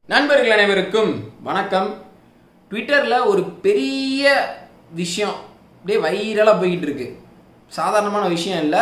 நண்பர்கள் அனைவருக்கும் வணக்கம் ட்விட்டரில் ஒரு பெரிய விஷயம் அப்படியே வைரலாக போய்கிட்டு இருக்கு சாதாரணமான விஷயம் இல்லை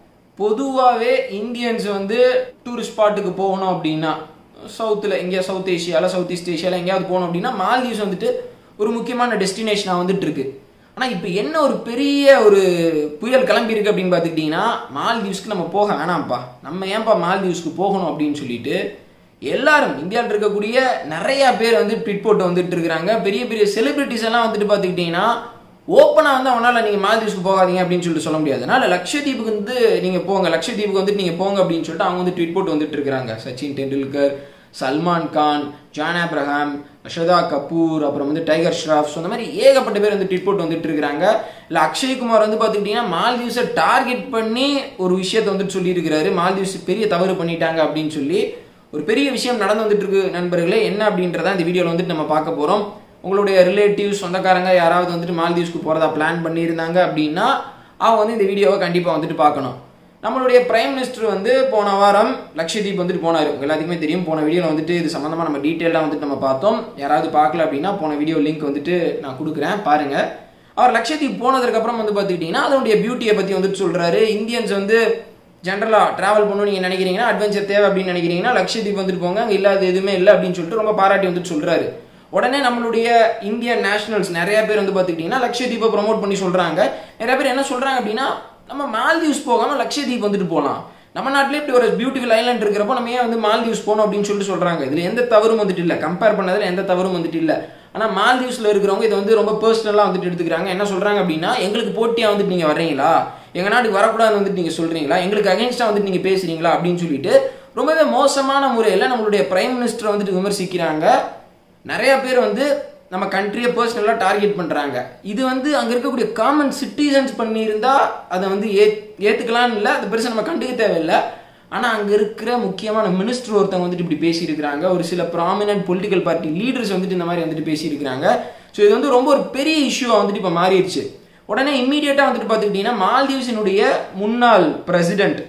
பொதுவாகவே இந்தியன்ஸ் வந்து டூரிஸ்ட் ஸ்பாட்டுக்கு போகணும் அப்படின்னா சவுத்தில் எங்கேயா சவுத் ஏஷியாவில் சவுத் ஈஸ்ட் ஏஷியாவில் எங்கேயாவது போகணும் அப்படின்னா மால்தீவ்ஸ் வந்துட்டு ஒரு முக்கியமான டெஸ்டினேஷனாக வந்துட்டு இருக்கு ஆனால் இப்போ என்ன ஒரு பெரிய ஒரு புயல் கிளம்பி இருக்கு அப்படின்னு பார்த்துக்கிட்டிங்கன்னா மால்தீவ்ஸ்க்கு நம்ம போக வேணாம்ப்பா நம்ம ஏன்பா மால்தீவ்ஸ்க்கு போகணும் அப்படின்னு சொல்லிட்டு எல்லாரும் இந்தியாவில் இருக்கக்கூடிய நிறைய பேர் வந்து ட்விட் போட்டு வந்துட்டு இருக்கிறாங்க பெரிய பெரிய செலிபிரிட்டிஸ் எல்லாம் வந்துட்டு பார்த்துக்கிட்டிங்கன்னா ஓப்பனாக வந்து அவனால் நீங்கள் மால்தீவ்ஸ்க்கு போகாதீங்க அப்படின்னு சொல்லிட்டு சொல்ல முடியாது அதனால லட்சத்தீவுக்கு வந்து நீங்கள் போங்க லட்சத்தீவுக்கு வந்துட்டு நீங்கள் போங்க அப்படின்னு சொல்லிட்டு அவங்க வந்து ட்விட் போட்டு வந்துட்டு இருக்கிறாங்க சச்சின் டெண்டுல்கர் சல்மான் கான் ஜான் ஆப்ரஹாம் ஷதா கபூர் அப்புறம் வந்து டைகர் ஷ்ராஃப் ஸோ அந்த மாதிரி ஏகப்பட்ட பேர் வந்து ட்விட் போட்டு வந்துட்டு இருக்கிறாங்க இல்லை அக்ஷய்குமார் வந்து பார்த்துக்கிட்டிங்கன்னா மால்தீவ்ஸை டார்கெட் பண்ணி ஒரு விஷயத்தை வந்துட்டு சொல்லியிருக்கிறாரு மால்தீவ்ஸ் பெரிய தவறு பண்ணிட்டாங்க அப்படின்னு சொல்லி ஒரு பெரிய விஷயம் நடந்து வந்துட்டு இருக்கு நண்பர்களே என்ன அப்படின்றத இந்த வீடியோவில் வந்துட்டு நம்ம பார்க்க போகிறோம் உங்களுடைய ரிலேட்டிவ்ஸ் சொந்தக்காரங்க யாராவது வந்துட்டு மால்தீவ்ஸ்க்கு போகிறதா பிளான் பண்ணியிருந்தாங்க அப்படின்னா அவங்க வந்து இந்த வீடியோவை கண்டிப்பாக வந்துட்டு பார்க்கணும் நம்மளுடைய பிரைம் மினிஸ்டர் வந்து போன வாரம் லட்சதீப் வந்துட்டு போனார் உங்க எல்லாத்துக்குமே தெரியும் போன வீடியோவில் வந்துட்டு இது சம்மந்தமாக நம்ம டீட்டெயிலாக வந்துட்டு நம்ம பார்த்தோம் யாராவது பார்க்கல அப்படின்னா போன வீடியோ லிங்க் வந்துட்டு நான் கொடுக்குறேன் பாருங்க அவர் லட்சதீப் போனதுக்கப்புறம் வந்து பார்த்துக்கிட்டிங்கன்னா அதனுடைய பியூட்டியை பற்றி வந்துட்டு சொல்கிறாரு இந்தியன்ஸ் வந்து ஜென்ரலாக ட்ராவல் பண்ணணும் நீங்கள் நினைக்கிறீங்கன்னா அட்வென்ச்சர் தேவை அப்படின்னு நினைக்கிறீங்கன்னா லட்சதீப் வந்துட்டு போங்க அங்கே இல்லாத எதுவுமே இல்லை அப்படின்னு சொல்லிட்டு ரொம்ப பாராட்டி வந்துட்டு சொல்கிறாரு உடனே நம்மளுடைய இந்தியன் நேஷனல்ஸ் நிறைய பேர் வந்து பார்த்துக்கிட்டிங்கன்னா லட்சதீப்பை ப்ரமோட் பண்ணி சொல்கிறாங்க நிறைய பேர் என்ன சொல்கிறாங்க அப்படின்னா நம்ம மால்தீவ்ஸ் போகாமல் லட்சதீப் வந்துட்டு போகலாம் நம்ம நாட்டிலே இப்படி ஒரு பியூட்டிஃபுல் ஐலாண்ட் இருக்கிறப்போ நம்ம ஏன் வந்து மால்தீவ்ஸ் போகணும் அப்படின்னு சொல்லிட்டு சொல்கிறாங்க இதில் எந்த தவறும் வந்துட்டு இல்லை கம்பேர் பண்ணதில் எந்த தவறும் வந்துட்டு இல்லை ஆனால் மால்தீவ்ஸில் இருக்கிறவங்க இதை வந்து ரொம்ப பர்சனலாக வந்துட்டு எடுத்துக்கிறாங்க என்ன சொல்கிறாங்க அப்படின்னா எங்களுக்கு போட்டியாக வந்துட்டு நீங்கள் வர்றீங்களா எங்கள் நாட்டுக்கு வரக்கூடாதுன்னு வந்துட்டு நீங்கள் சொல்கிறீங்களா எங்களுக்கு அகேன்ஸ்டாக வந்துட்டு நீங்கள் பேசுகிறீங்களா அப்படின்னு சொல்லிட்டு ரொம்பவே மோசமான முறையில் நம்மளுடைய பிரைம் மினிஸ்டரை வந்துட்டு விமர்சிக்கிறாங்க நிறைய பேர் வந்து நம்ம கண்ட்ரியை பர்சனலாக டார்கெட் பண்ணுறாங்க இது வந்து அங்கே இருக்கக்கூடிய காமன் சிட்டிசன்ஸ் பண்ணியிருந்தா அதை வந்து ஏ ஏற்றுக்கலான்னு இல்லை அது பெருசாக நம்ம கண்டுக்க தேவையில்லை ஆனால் அங்கே இருக்கிற முக்கியமான மினிஸ்டர் ஒருத்தவங்க வந்துட்டு இப்படி பேசியிருக்கிறாங்க ஒரு சில ப்ராமினன்ட் பொலிட்டிக்கல் பார்ட்டி லீடர்ஸ் வந்துட்டு இந்த மாதிரி வந்துட்டு பேசியிருக்கிறாங்க ஸோ இது வந்து ரொம்ப ஒரு பெரிய இஷ்யூவாக வந்துட்டு இப்போ மாறிடுச்சு உடனே இம்மீடியட்டாக வந்துட்டு பார்த்துக்கிட்டிங்கன்னா மால்தீவ்ஸினுடைய முன்னாள் பிரசிடென்ட்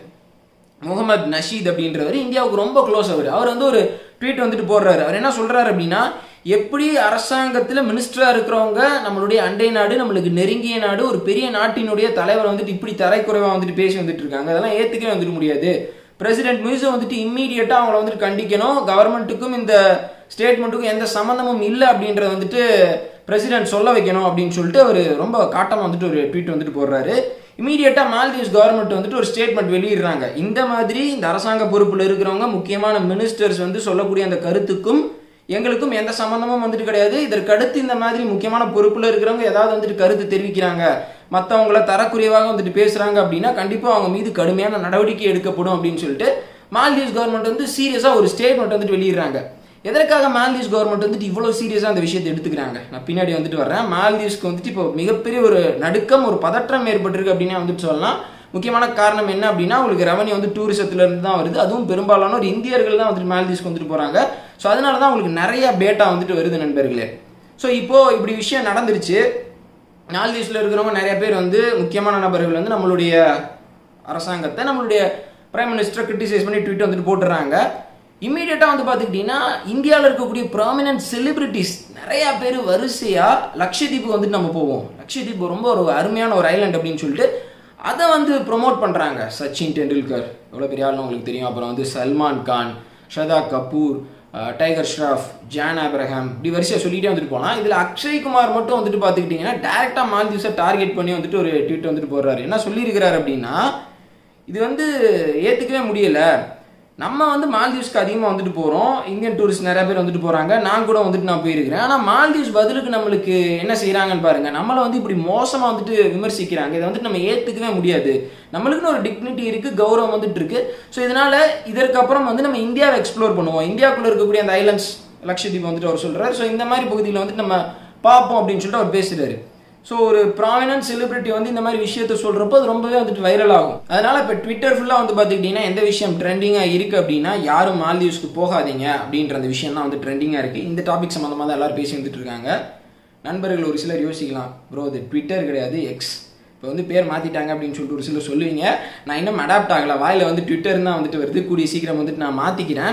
முகமது நஷீத் அப்படின்றவர் இந்தியாவுக்கு ரொம்ப க்ளோஸ் அவர் அவர் வந்து ஒரு ட்வீட் வந்துட்டு போடுறாரு அவர் என்ன சொல்றாரு அப்படின்னா எப்படி அரசாங்கத்தில் மினிஸ்டராக இருக்கிறவங்க நம்மளுடைய அண்டை நாடு நம்மளுக்கு நெருங்கிய நாடு ஒரு பெரிய நாட்டினுடைய தலைவர் வந்துட்டு இப்படி தரைக்குறைவாக வந்துட்டு பேசி வந்துட்டு இருக்காங்க அதெல்லாம் ஏற்றுக்கவே வந்துட்டு முடியாது பிரசிடென்ட் மியூசோ வந்துட்டு இம்மீடியட்டாக அவங்கள வந்துட்டு கண்டிக்கணும் கவர்மெண்ட்டுக்கும் இந்த ஸ்டேட்மெண்ட்டுக்கும் எந்த சம்மந்தமும் இல்லை அப்படின்றத வந்துட்டு பிரசிடென்ட் சொல்ல வைக்கணும் அப்படின்னு சொல்லிட்டு அவர் ரொம்ப காட்டமாக வந்துட்டு ஒரு ட்வீட் வந்துட்டு போடுறாரு இமீடியட்டாக மால்தீவ்ஸ் கவர்மெண்ட் வந்துட்டு ஒரு ஸ்டேட்மெண்ட் வெளியிடுறாங்க இந்த மாதிரி இந்த அரசாங்க பொறுப்பில் இருக்கிறவங்க முக்கியமான மினிஸ்டர்ஸ் வந்து சொல்லக்கூடிய அந்த கருத்துக்கும் எங்களுக்கும் எந்த சம்மந்தமும் வந்துட்டு கிடையாது இதற்கு அடுத்து இந்த மாதிரி முக்கியமான பொறுப்பில் இருக்கிறவங்க ஏதாவது வந்துட்டு கருத்து தெரிவிக்கிறாங்க மற்றவங்கள தரக்குறைவாக வந்துட்டு பேசுகிறாங்க அப்படின்னா கண்டிப்பாக அவங்க மீது கடுமையான நடவடிக்கை எடுக்கப்படும் அப்படின்னு சொல்லிட்டு மால்தீவ்ஸ் கவர்மெண்ட் வந்து சீரியஸாக ஒரு ஸ்டேட்மெண்ட் வந்துட்டு வெளியிடுறாங்க எதற்காக மால்தீவ்ஸ் கவர்மெண்ட் வந்துட்டு இவ்வளோ சீரியஸாக அந்த விஷயத்தை எடுத்துக்கிறாங்க நான் பின்னாடி வந்துட்டு வர்றேன் மால்தீவ்ஸ்க்கு வந்துட்டு இப்போ மிகப்பெரிய ஒரு நடுக்கம் ஒரு பதற்றம் ஏற்பட்டிருக்கு அப்படின்னே வந்துட்டு சொல்லலாம் முக்கியமான காரணம் என்ன அப்படின்னா உங்களுக்கு ரெவன்யூ வந்து டூரிசத்துல இருந்து தான் வருது அதுவும் பெரும்பாலான ஒரு இந்தியர்கள் தான் வந்துட்டு மால்தீவ்ஸ்க்கு வந்துட்டு போகிறாங்க ஸோ அதனால தான் உங்களுக்கு நிறைய பேட்டா வந்துட்டு வருது நண்பர்களே ஸோ இப்போ இப்படி விஷயம் நடந்துருச்சு மால்தீவ்ஸில் இருக்கிறவங்க நிறைய பேர் வந்து முக்கியமான நபர்கள் வந்து நம்மளுடைய அரசாங்கத்தை நம்மளுடைய பிரைம் மினிஸ்டரை கிரிட்டிசைஸ் பண்ணி ட்வீட் வந்துட்டு போட்டுறாங்க இம்மீடியட்டாக வந்து பார்த்துக்கிட்டிங்கன்னா இந்தியாவில் இருக்கக்கூடிய ப்ராமினன்ட் செலிபிரிட்டிஸ் நிறையா பேர் வரிசையாக லக்ஷதீப் வந்துட்டு நம்ம போவோம் லக்ஷதீப் ரொம்ப ஒரு அருமையான ஒரு ஐலாண்ட் அப்படின்னு சொல்லிட்டு அதை வந்து ப்ரொமோட் பண்ணுறாங்க சச்சின் டெண்டுல்கர் எவ்வளோ பெரிய ஆள்னு உங்களுக்கு தெரியும் அப்புறம் வந்து சல்மான் கான் ஷதா கபூர் டைகர் ஷ்ராஃப் ஜான் ஆப்ரஹாம் இப்படி வரிசையாக சொல்லிட்டே வந்துட்டு போனால் இதில் அக்ஷய்குமார் மட்டும் வந்துட்டு பார்த்துக்கிட்டிங்கன்னா டேரெக்டாக மால்தீவ்ஸை டார்கெட் பண்ணி வந்துட்டு ஒரு ட்வீட் வந்துட்டு போடுறாரு என்ன சொல்லியிருக்கிறாரு அப்படின்னா இது வந்து ஏற்றுக்கவே முடியலை நம்ம வந்து மால்தீவ்ஸ்க்கு அதிகமாக வந்துட்டு போகிறோம் இந்தியன் டூரிஸ்ட் நிறைய பேர் வந்துட்டு போகிறாங்க நான் கூட வந்துட்டு நான் போயிருக்கிறேன் ஆனால் மால்தீவ்ஸ் பதிலுக்கு நம்மளுக்கு என்ன செய்கிறாங்கன்னு பாருங்கள் நம்மளை வந்து இப்படி மோசமாக வந்துட்டு விமர்சிக்கிறாங்க இதை வந்துட்டு நம்ம ஏற்றுக்கவே முடியாது நம்மளுக்குன்னு ஒரு டிக்னிட்டி இருக்குது கௌரவம் வந்துட்டு இருக்கு ஸோ இதனால் இதற்கப்புறம் வந்து நம்ம இந்தியாவை எக்ஸ்ப்ளோர் பண்ணுவோம் இந்தியாவுக்குள்ளே இருக்கக்கூடிய அந்த ஐலண்ட்ஸ் லட்சதீப் வந்துட்டு அவர் சொல்கிறார் ஸோ இந்த மாதிரி பகுதியில் வந்துட்டு நம்ம பார்ப்போம் அப்படின்னு சொல்லிட்டு அவர் பேசுகிறாரு ஸோ ஒரு ப்ராமினன்ட் செலிபிரிட்டி வந்து இந்த மாதிரி விஷயத்த சொல்கிறப்போ அது ரொம்பவே வந்துட்டு வைரல் ஆகும் அதனால இப்போ ட்விட்டர் ஃபுல்லாக வந்து பார்த்துக்கிட்டிங்கன்னா எந்த விஷயம் ட்ரெண்டிங்காக இருக்குது அப்படின்னா யாரும் மால்தீவ்ஸ்க்கு போகாதீங்க அப்படின்ற அந்த விஷயம் தான் வந்து ட்ரெண்டிங்காக இருக்குது இந்த டாபிக் சம்மந்தமாக தான் எல்லாரும் பேசி வந்துட்டு இருக்காங்க நண்பர்கள் ஒரு சிலர் யோசிக்கலாம் ப்ரோ இது ட்விட்டர் கிடையாது எக்ஸ் இப்போ வந்து பேர் மாற்றிட்டாங்க அப்படின்னு சொல்லிட்டு ஒரு சிலர் சொல்லுவீங்க நான் இன்னும் அடாப்ட் ஆகலை வாயில் வந்து ட்விட்டர் தான் வந்துட்டு வருது கூடிய சீக்கிரம் வந்துட்டு நான் மாற்றிக்கிறேன்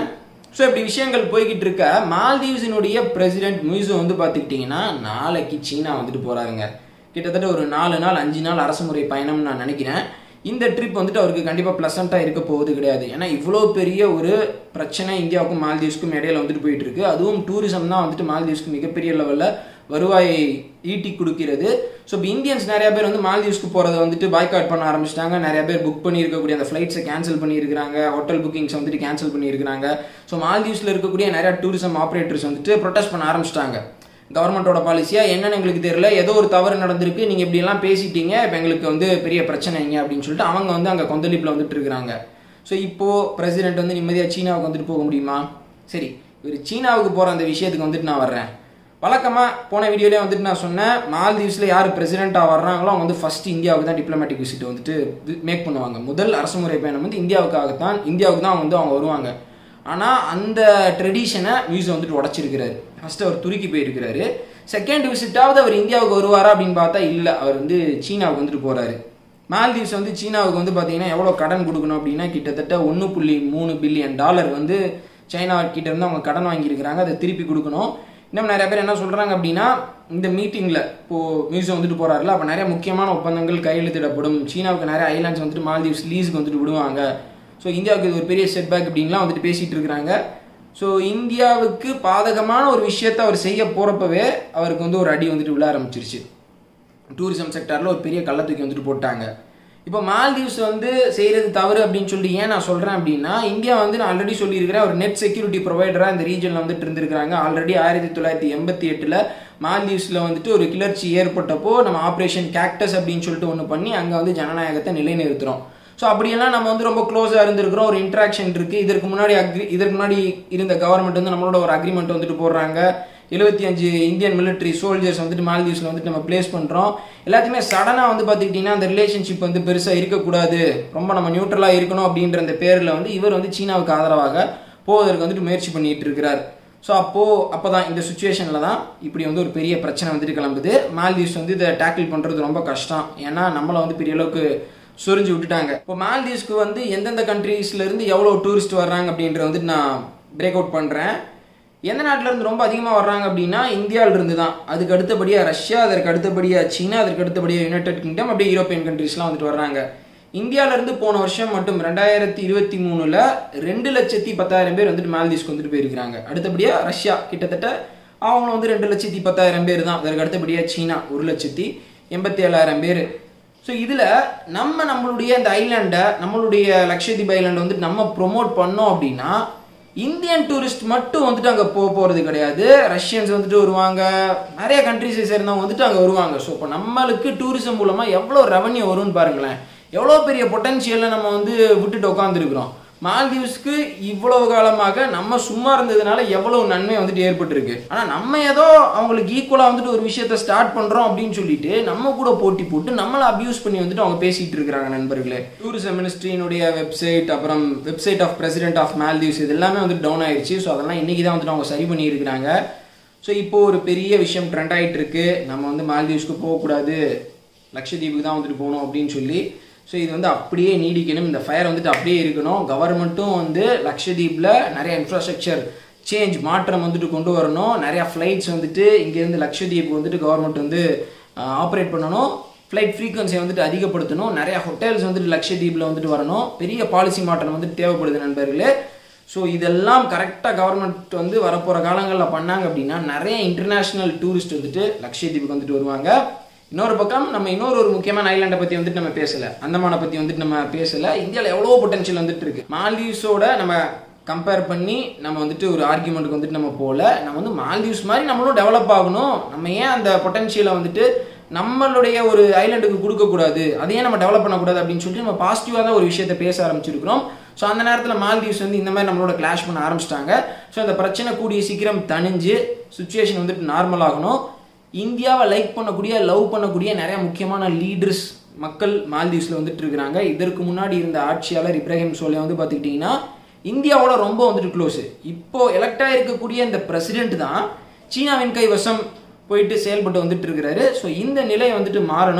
ஸோ இப்படி விஷயங்கள் போய்கிட்டு இருக்க மால்தீவ்ஸினுடைய பிரசிடென்ட் முயிசோ வந்து பார்த்துக்கிட்டிங்கன்னா நாளைக்கு சீனா வந்துட்டு போகிறாருங்க கிட்டத்தட்ட ஒரு நாலு நாள் அஞ்சு நாள் அரசுமுறை பயணம் நான் நினைக்கிறேன் இந்த ட்ரிப் வந்துட்டு அவருக்கு கண்டிப்பாக ப்ளசண்ட்டாக இருக்க போகுது கிடையாது ஏன்னா இவ்வளோ பெரிய ஒரு பிரச்சனை இந்தியாவுக்கும் மால்தீவ்ஸ்க்கும் இடையில வந்துட்டு போயிட்டு இருக்கு அதுவும் டூரிசம் தான் வந்துட்டு மால்தீவ்ஸ்க்கு மிகப்பெரிய லெவலில் வருவாயை ஈட்டி கொடுக்கிறது ஸோ இப்போ இந்தியன்ஸ் நிறைய பேர் வந்து மால்தீவ்ஸ்க்கு போகிறத வந்துட்டு பாய்காட் பண்ண ஆரம்பிச்சிட்டாங்க நிறைய பேர் புக் பண்ணியிருக்கக்கூடிய அந்த ஃப்ளைட்ஸை கேன்சல் பண்ணியிருக்காங்க ஹோட்டல் புக்கிங்ஸ் வந்துட்டு கேன்சல் பண்ணியிருக்காங்க ஸோ மால்தீவ்ஸில் இருக்கக்கூடிய நிறைய டூரிசம் ஆப்ரேட்டர்ஸ் வந்துட்டு ப்ரொடெஸ்ட் பண்ண ஆரம்பிச்சிட்டாங்க கவர்மெண்ட்டோட பாலிசியா என்னன்னு எங்களுக்கு தெரியல ஏதோ ஒரு தவறு நடந்திருக்கு நீங்க இப்படி எல்லாம் பேசிட்டீங்க இப்போ எங்களுக்கு வந்து பெரிய பிரச்சனைங்க அப்படின்னு சொல்லிட்டு அவங்க வந்து அங்க கொந்தளிப்புல வந்துட்டு இருக்கிறாங்க ஸோ இப்போ பிரசிடென்ட் வந்து நிம்மதியா சீனாவுக்கு வந்துட்டு போக முடியுமா சரி இவர் சீனாவுக்கு போற அந்த விஷயத்துக்கு வந்துட்டு நான் வர்றேன் வழக்கமா போன வீடியோலேயே வந்துட்டு நான் சொன்னேன் மால்தீவ்ஸ்ல யார் பிரசிடென்ட்டாக வர்றாங்களோ அவங்க வந்து ஃபர்ஸ்ட் இந்தியாவுக்கு தான் டிப்ளமேட்டிக் விசிட் வந்துட்டு மேக் பண்ணுவாங்க முதல் அரசுமுறை பயணம் வந்து இந்தியாவுக்காகத்தான் இந்தியாவுக்கு தான் வந்து அவங்க வருவாங்க ஆனால் அந்த ட்ரெடிஷனை மியூசியம் வந்துட்டு உடச்சிருக்கிறாரு ஃபர்ஸ்ட் அவர் துருக்கி போயிருக்கிறாரு செகண்ட் விசிட்டாவது அவர் இந்தியாவுக்கு வருவாரா அப்படின்னு பார்த்தா இல்லை அவர் வந்து சீனாவுக்கு வந்துட்டு போறாரு மால்தீவ்ஸ் வந்து சீனாவுக்கு வந்து பார்த்தீங்கன்னா எவ்வளோ கடன் கொடுக்கணும் அப்படின்னா கிட்டத்தட்ட ஒன்று புள்ளி மூணு பில்லியன் டாலர் வந்து சைனா கிட்ட இருந்து அவங்க கடன் வாங்கியிருக்கிறாங்க அதை திருப்பி கொடுக்கணும் இன்னும் நிறைய பேர் என்ன சொல்றாங்க அப்படின்னா இந்த மீட்டிங்ல இப்போ மியூசியம் வந்துட்டு போறாருல அப்போ நிறைய முக்கியமான ஒப்பந்தங்கள் கையெழுத்திடப்படும் சீனாவுக்கு நிறைய ஐலாண்ட்ஸ் வந்துட்டு மால்தீவ்ஸ் லீஸுக்கு வந்துட்டு விடுவாங்க ஸோ இந்தியாவுக்கு இது ஒரு பெரிய செட்பேக் அப்படின்லாம் வந்துட்டு பேசிட்டு இருக்கிறாங்க ஸோ இந்தியாவுக்கு பாதகமான ஒரு விஷயத்தை அவர் செய்ய போறப்பவே அவருக்கு வந்து ஒரு அடி வந்துட்டு விழ ஆரம்பிச்சிருச்சு டூரிசம் செக்டாரில் ஒரு பெரிய கள்ளத்தூக்கி வந்துட்டு போட்டாங்க இப்போ மால்தீவ்ஸ் வந்து செய்கிறது தவறு அப்படின்னு சொல்லி ஏன் நான் சொல்கிறேன் அப்படின்னா இந்தியா வந்து நான் ஆல்ரெடி சொல்லியிருக்கிறேன் ஒரு நெட் செக்யூரிட்டி ப்ரொவைடராக இந்த ரீஜனில் வந்துட்டு இருந்திருக்கிறாங்க ஆல்ரெடி ஆயிரத்தி தொள்ளாயிரத்தி எண்பத்தி எட்டில் மால்தீவ்ஸில் வந்துட்டு ஒரு கிளர்ச்சி ஏற்பட்டப்போ நம்ம ஆப்ரேஷன் கேக்டஸ் அப்படின்னு சொல்லிட்டு ஒன்று பண்ணி அங்கே வந்து ஜனநாயகத்தை நிலைநிறுத்துறோம் ஸோ அப்படியெல்லாம் நம்ம வந்து ரொம்ப க்ளோஸாக இருந்திருக்கிறோம் ஒரு இன்ட்ராக்ஷன் இருக்குது இதற்கு முன்னாடி அக்ரி இதற்கு முன்னாடி இருந்த கவர்மெண்ட் வந்து நம்மளோட ஒரு அக்ரிமெண்ட் வந்துட்டு போடுறாங்க எழுபத்தி அஞ்சு இந்தியன் மிலிட்ரி சோல்ஜர்ஸ் வந்துட்டு மால்தீவ்ஸில் வந்துட்டு நம்ம பிளேஸ் பண்ணுறோம் எல்லாத்தையுமே சடனாக வந்து பார்த்துக்கிட்டிங்கன்னா அந்த ரிலேஷன்ஷிப் வந்து பெருசாக இருக்கக்கூடாது ரொம்ப நம்ம நியூட்ரலாக இருக்கணும் அப்படின்ற அந்த பேரில் வந்து இவர் வந்து சீனாவுக்கு ஆதரவாக போவதற்கு வந்துட்டு முயற்சி பண்ணிட்டு இருக்கிறார் ஸோ அப்போது அப்போ தான் இந்த சுச்சுவேஷனில் தான் இப்படி வந்து ஒரு பெரிய பிரச்சனை வந்துட்டு கிளம்புது மால்தீவ்ஸ் வந்து இதை டேக்கிள் பண்ணுறது ரொம்ப கஷ்டம் ஏன்னா நம்மளை வந்து பெரிய அளவுக்கு சொரிஞ்சு விட்டுட்டாங்க இப்போ மால்தீவ்ஸ்க்கு வந்து எந்தெந்த கண்ட்ரீஸ்ல இருந்து எவ்வளோ டூரிஸ்ட் வர்றாங்க அப்படின்றத வந்துட்டு நான் பிரேக் அவுட் பண்ணுறேன் எந்த நாட்டில இருந்து ரொம்ப அதிகமாக வர்றாங்க அப்படின்னா இந்தியாவில இருந்து தான் அதுக்கு அடுத்தபடியாக ரஷ்யா அதற்கு அடுத்தபடியாக சீனா அதற்கு அடுத்தபடியாக யுனைடெட் கிங்டம் அப்படியே யூரோப்பியன் கண்ட்ரீஸ்லாம் வந்துட்டு வர்றாங்க இந்தியால இருந்து போன வருஷம் மட்டும் ரெண்டாயிரத்தி இருபத்தி மூணுல ரெண்டு லட்சத்தி பத்தாயிரம் பேர் வந்துட்டு மால்தீவ்ஸ்க்கு வந்துட்டு போயிருக்கிறாங்க அடுத்தபடியா ரஷ்யா கிட்டத்தட்ட அவங்களும் வந்து ரெண்டு லட்சத்தி பத்தாயிரம் பேர் தான் அதற்கு அடுத்தபடியா சீனா ஒரு லட்சத்தி எண்பத்தி ஏழாயிரம் பேர் ஸோ இதில் நம்ம நம்மளுடைய இந்த ஐலாண்டை நம்மளுடைய லக்ஷதீப் ஐலாண்டை வந்துட்டு நம்ம ப்ரொமோட் பண்ணோம் அப்படின்னா இந்தியன் டூரிஸ்ட் மட்டும் வந்துட்டு அங்கே போக போகிறது கிடையாது ரஷ்யன்ஸ் வந்துட்டு வருவாங்க நிறைய கண்ட்ரிஸை சேர்ந்தவங்க வந்துட்டு அங்கே வருவாங்க ஸோ இப்போ நம்மளுக்கு டூரிசம் மூலமாக எவ்வளோ ரெவன்யூ வரும்னு பாருங்களேன் எவ்வளோ பெரிய பொட்டன்ஷியலை நம்ம வந்து விட்டுட்டு உட்காந்துருக்குறோம் மால்தீவ்ஸ்க்கு இவ்வளவு காலமாக நம்ம சும்மா இருந்ததுனால எவ்வளவு நன்மை வந்துட்டு ஏற்பட்டிருக்கு ஆனா நம்ம ஏதோ அவங்களுக்கு ஈக்குவலா வந்துட்டு ஒரு விஷயத்த ஸ்டார்ட் பண்றோம் அப்படின்னு சொல்லிட்டு நம்ம கூட போட்டி போட்டு நம்மளை அபியூஸ் பண்ணி வந்துட்டு அவங்க பேசிட்டு இருக்கிறாங்க நண்பர்களே டூரிசம் மினிஸ்ட்ரியினுடைய வெப்சைட் அப்புறம் website of president of Maldives இது எல்லாமே வந்துட்டு டவுன் ஆயிடுச்சு ஸோ அதெல்லாம் இன்னைக்கு தான் வந்துட்டு அவங்க சரி பண்ணி இருக்கிறாங்க ஸோ இப்போ ஒரு பெரிய விஷயம் ட்ரெண்ட் ஆயிட்டு இருக்கு நம்ம வந்து மால்தீவ்ஸ்க்கு போகக்கூடாது லட்சத்தீவுக்கு தான் வந்துட்டு போகணும் அப்படின்னு சொல்லி ஸோ இது வந்து அப்படியே நீடிக்கணும் இந்த ஃபயர் வந்துட்டு அப்படியே இருக்கணும் கவர்மெண்ட்டும் வந்து லக்ஷதீப்பில் நிறைய இன்ஃப்ராஸ்ட்ரக்சர் சேஞ்ச் மாற்றம் வந்துட்டு கொண்டு வரணும் நிறையா ஃப்ளைட்ஸ் வந்துட்டு இங்கேருந்து லக்ஷதீப் வந்துட்டு கவர்மெண்ட் வந்து ஆப்ரேட் பண்ணணும் ஃப்ளைட் ஃப்ரீக்வன்சியை வந்துட்டு அதிகப்படுத்தணும் நிறைய ஹோட்டல்ஸ் வந்துட்டு லக்ஷதீப்பில் வந்துட்டு வரணும் பெரிய பாலிசி மாற்றம் வந்துட்டு தேவைப்படுது நண்பர்களே ஸோ இதெல்லாம் கரெக்டாக கவர்மெண்ட் வந்து வரப்போகிற காலங்களில் பண்ணாங்க அப்படின்னா நிறைய இன்டர்நேஷ்னல் டூரிஸ்ட் வந்துட்டு லக்ஷதீப்புக்கு வந்துட்டு வருவாங்க இன்னொரு பக்கம் நம்ம இன்னொரு ஒரு முக்கியமான ஐலாண்டை பற்றி வந்துட்டு நம்ம பேசலை அந்தமானை பற்றி வந்துட்டு நம்ம பேசலை இந்தியாவில் எவ்வளோ பொட்டன்ஷியல் வந்துட்டு இருக்கு மால்தீவ்ஸோட நம்ம கம்பேர் பண்ணி நம்ம வந்துட்டு ஒரு ஆர்குமெண்ட்டுக்கு வந்துட்டு நம்ம போகல நம்ம வந்து மால்தீவ்ஸ் மாதிரி நம்மளும் டெவலப் ஆகணும் நம்ம ஏன் அந்த பொட்டன்ஷியலை வந்துட்டு நம்மளுடைய ஒரு ஐலாண்டுக்கு கொடுக்கக்கூடாது அதையே நம்ம டெவலப் பண்ணக்கூடாது அப்படின்னு சொல்லிட்டு நம்ம பாசிட்டிவாக தான் ஒரு விஷயத்தை பேச ஆரம்பிச்சிருக்கிறோம் ஸோ அந்த நேரத்தில் மால்தீவ்ஸ் வந்து இந்த மாதிரி நம்மளோட கிளாஷ் பண்ண ஆரம்பிச்சிட்டாங்க ஸோ அந்த பிரச்சனை கூடிய சீக்கிரம் தணிஞ்சு சுச்சுவேஷன் வந்துட்டு நார்மல் ஆகணும் இந்தியாவை லைக் பண்ணக்கூடிய லவ் பண்ணக்கூடிய நிறைய முக்கியமான லீடர்ஸ் மக்கள் மால்தீவ்ஸில் வந்துட்டு இருக்கிறாங்க இதற்கு முன்னாடி இருந்த ஆட்சியாளர் இப்ராஹிம் சோலியா வந்து பார்த்துக்கிட்டிங்கன்னா இந்தியாவோட ரொம்ப வந்துட்டு க்ளோஸ் இப்போ எலெக்ட் ஆகிருக்கக்கூடிய இந்த பிரசிடென்ட் தான் சீனாவின் கை வசம் போயிட்டு செயல்பட்டு வந்துட்டு இருக்கிறாரு ஸோ இந்த நிலை வந்துட்டு மாறணும்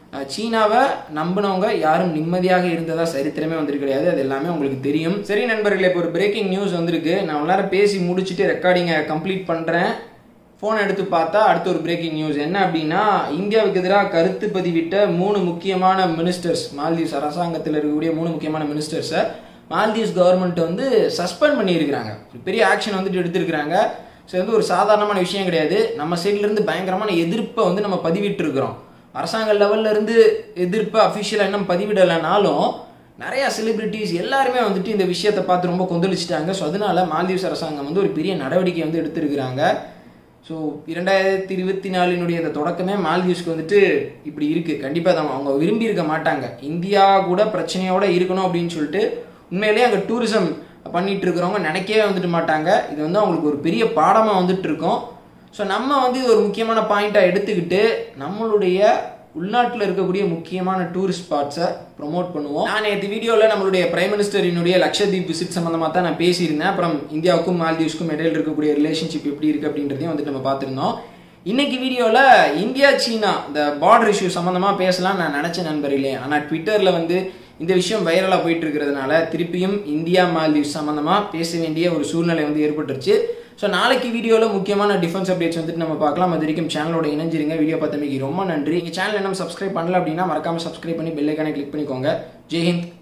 அஹ், சீனாவை நம்பினவங்க யாரும் நிம்மதியாக இருந்ததா சரித்திரமே வந்துட்டு கிடையாது அது எல்லாமே உங்களுக்கு தெரியும் சரி நண்பர்களே இப்போ ஒரு பிரேக்கிங் நியூஸ் வந்திருக்கு நான் உள்ளார பேசி முடிச்சுட்டு ரெக்கார்டிங்கை கம்ப்ளீட் பண்ணுறேன் ஃபோன் எடுத்து பார்த்தா அடுத்த ஒரு பிரேக்கிங் நியூஸ் என்ன அப்படின்னா இந்தியாவுக்கு எதிராக கருத்து பதிவிட்ட மூணு முக்கியமான மினிஸ்டர்ஸ் மால்தீவ்ஸ் அரசாங்கத்தில் இருக்கக்கூடிய மூணு முக்கியமான மினிஸ்டர்ஸை மால்தீவ்ஸ் கவர்மெண்ட் வந்து சஸ்பெண்ட் பண்ணியிருக்கிறாங்க ஒரு பெரிய ஆக்ஷன் வந்துட்டு எடுத்திருக்கிறாங்க ஸோ இது வந்து ஒரு சாதாரணமான விஷயம் கிடையாது நம்ம சைட்ல இருந்து பயங்கரமான எதிர்ப்பை வந்து நம்ம பதிவிட்டு இருக்கிறோம் அரசாங்க லெவல்ல இருந்து எதிர்ப்பை அஃபிஷியலாக இன்னும் பதிவிடலைனாலும் நிறைய செலிபிரிட்டிஸ் எல்லாருமே வந்துட்டு இந்த விஷயத்தை பார்த்து ரொம்ப கொந்தளிச்சிட்டாங்க ஸோ அதனால மால்தீவ்ஸ் அரசாங்கம் வந்து ஒரு பெரிய நடவடிக்கை வந்து எடுத்திருக்கிறாங்க ஸோ இரண்டாயிரத்தி இருபத்தி நாலினுடைய அந்த தொடக்கமே மால்தீவ்ஸ்க்கு வந்துட்டு இப்படி இருக்கு கண்டிப்பாக தான் அவங்க விரும்பி இருக்க மாட்டாங்க இந்தியா கூட பிரச்சனையோட இருக்கணும் அப்படின்னு சொல்லிட்டு உண்மையிலேயே அங்கே டூரிசம் பண்ணிட்டு இருக்கிறவங்க நினைக்கவே வந்துட்டு மாட்டாங்க இது வந்து அவங்களுக்கு ஒரு பெரிய பாடமாக வந்துட்டு இருக்கும் ஸோ நம்ம வந்து இது ஒரு முக்கியமான பாயிண்ட்டாக எடுத்துக்கிட்டு நம்மளுடைய உள்நாட்டில் இருக்கக்கூடிய முக்கியமான டூரிஸ்ட் ஸ்பாட்ஸை ப்ரொமோட் பண்ணுவோம் நான் நேற்று வீடியோவில் நம்மளுடைய பிரைம் மினிஸ்டரினுடைய லக்ஷதீப் விசிட் சம்மந்தமாக தான் நான் பேசியிருந்தேன் அப்புறம் இந்தியாவுக்கும் மால்தீவ்ஸ்க்கும் இடையில இருக்கக்கூடிய ரிலேஷன்ஷிப் எப்படி இருக்குது அப்படின்றதையும் வந்துட்டு நம்ம பார்த்துருந்தோம் இன்னைக்கு வீடியோவில் இந்தியா சீனா இந்த பார்டர் இஷ்யூ சம்மந்தமாக பேசலாம் நான் நினச்ச நண்பர்களே ஆனால் ட்விட்டரில் வந்து இந்த விஷயம் வைரலாக போயிட்டு இருக்கிறதுனால திருப்பியும் இந்தியா மால்தீவ்ஸ் சம்மந்தமாக பேச வேண்டிய ஒரு சூழ்நிலை வந்து ஏற்பட்டுருச்சு ஸோ நாளைக்கு வீடியோவில் முக்கியமான டிஃபென்ஸ் அப்டேட்ஸ் வந்துட்டு நம்ம பார்க்கலாம் அது வரைக்கும் சேனலோட இணைஞ்சிருங்க வீடியோ பார்த்தமைக்கு ரொம்ப நன்றி எங்கள் சேனல் என்ன சப்ஸ்கிரைப் பண்ணல அப்படின்னா மறக்காம சப்ஸ்கிரைப் பண்ணி பெல் ஐக்கானை கிளிக் பண்ணிக்கோங்க ஜெய்ஹிந்த்